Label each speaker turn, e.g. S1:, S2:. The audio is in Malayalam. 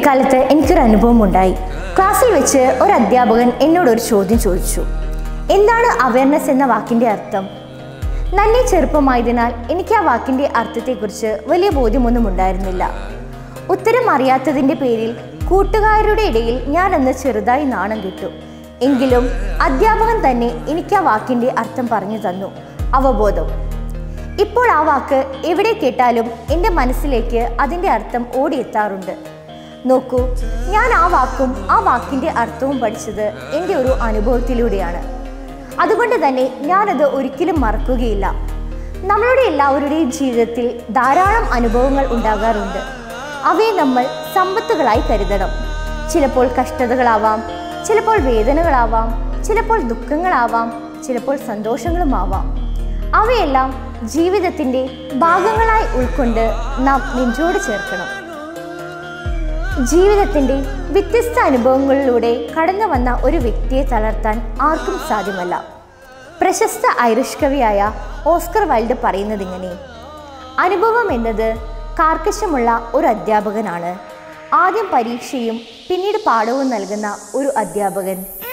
S1: കുട്ടിക്കാലത്ത് എനിക്കൊരു അനുഭവം ഉണ്ടായി ക്ലാസ്സിൽ വെച്ച് ഒരു അധ്യാപകൻ എന്നോട് ഒരു ചോദ്യം ചോദിച്ചു എന്താണ് അവയർനെസ് എന്ന വാക്കിൻ്റെ അർത്ഥം നന്നെ ചെറുപ്പമായതിനാൽ എനിക്ക് ആ വാക്കിൻ്റെ അർത്ഥത്തെക്കുറിച്ച് വലിയ ബോധ്യമൊന്നും ഉണ്ടായിരുന്നില്ല ഉത്തരം അറിയാത്തതിൻ്റെ പേരിൽ കൂട്ടുകാരുടെ ഇടയിൽ ഞാൻ അന്ന് ചെറുതായി നാണം കിട്ടു എങ്കിലും അധ്യാപകൻ തന്നെ എനിക്ക് ആ വാക്കിൻ്റെ അർത്ഥം പറഞ്ഞു തന്നു അവബോധം ഇപ്പോൾ ആ വാക്ക് എവിടെ കേട്ടാലും എൻ്റെ മനസ്സിലേക്ക് അതിൻ്റെ അർത്ഥം ഓടിയെത്താറുണ്ട് നോക്കൂ ഞാൻ ആ വാക്കും ആ വാക്കിൻ്റെ അർത്ഥവും പഠിച്ചത് എൻ്റെ ഒരു അനുഭവത്തിലൂടെയാണ് അതുകൊണ്ട് തന്നെ ഞാനത് ഒരിക്കലും മറക്കുകയില്ല നമ്മളുടെ എല്ലാവരുടെയും ജീവിതത്തിൽ ധാരാളം അനുഭവങ്ങൾ ഉണ്ടാകാറുണ്ട് അവയെ നമ്മൾ സമ്പത്തുകളായി കരുതണം ചിലപ്പോൾ കഷ്ടതകളാവാം ചിലപ്പോൾ വേദനകളാവാം ചിലപ്പോൾ ദുഃഖങ്ങളാവാം ചിലപ്പോൾ സന്തോഷങ്ങളുമാവാം അവയെല്ലാം ജീവിതത്തിൻ്റെ ഭാഗങ്ങളായി ഉൾക്കൊണ്ട് നാം നെഞ്ചോട് ചേർക്കണം ജീവിതത്തിൻ്റെ വ്യത്യസ്ത അനുഭവങ്ങളിലൂടെ കടന്നു വന്ന ഒരു വ്യക്തിയെ തളർത്താൻ ആർക്കും സാധ്യമല്ല പ്രശസ്ത ഐറിഷ് കവിയായ ഓസ്കർ വൈൽഡ് പറയുന്നത് ഇങ്ങനെ അനുഭവം എന്നത് കാർക്കശമുള്ള ഒരു അധ്യാപകനാണ് ആദ്യം പരീക്ഷയും പിന്നീട് പാഠവും നൽകുന്ന ഒരു അധ്യാപകൻ